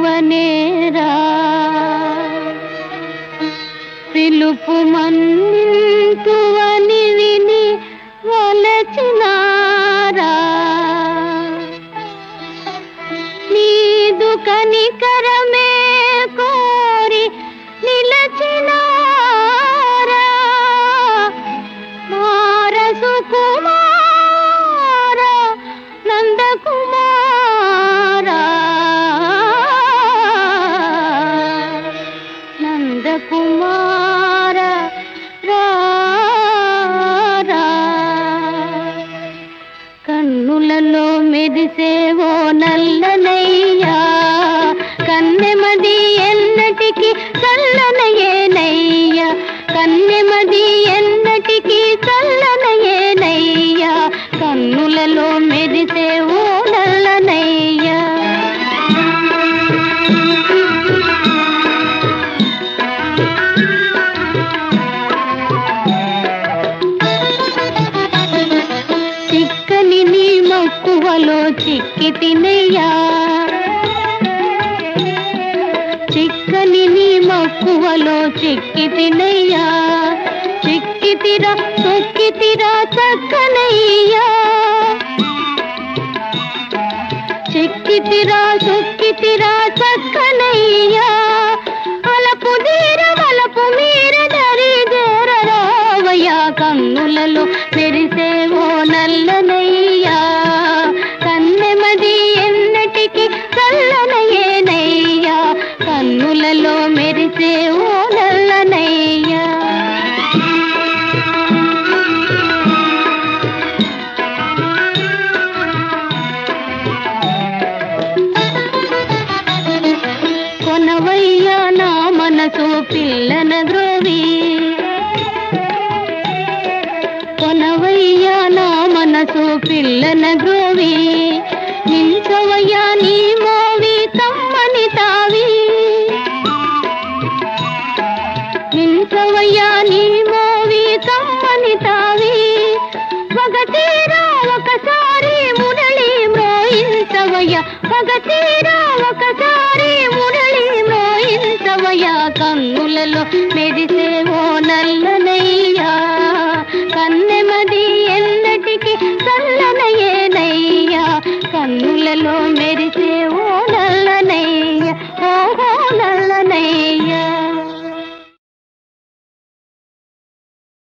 పిలువనేరా పిలుపు మన్నింతువని విని వలచినారా నీదు కనికరమే కోరి నిలచినారా మారసు కుమార నందకుమారా నందకుమార రారా కన్నులలో మెరిసేవో నల్లనయ్యా కన్నెమది ఎన్నటికి చల్లనయేనయ్యా కన్నెమది ఎన్నటికి చల్లనయేనయ్యా కన్నులలో మెరిసేవో నల్లనయ్యా చిక్కని నీ మక్కువలో చిక్కి తినయ్యా చిక్కని నీ మక్కువలో చిక్కి తినయ్యా చిక్కి తిరా తొక్కి తిరా చక్కనయ్యా చిక్కి తిరా సొక్కి తిరా చక్కనయ్యా అలపు తీర వలపు మీర దరి రావయ్యా కన్నులలో మెరిసేవో నల్లనయ్యా కన్నెమది ఎన్నటికి చల్లనయేనయ్యా కన్నులలో మెరిసేవో నల్లనయ్యా కొనవయ్యా నా మనసు పిల్లన గ్రోవి కొనవయ్యా నా మనసు పిల్లన గ్రోవి నించవయ్యా నీ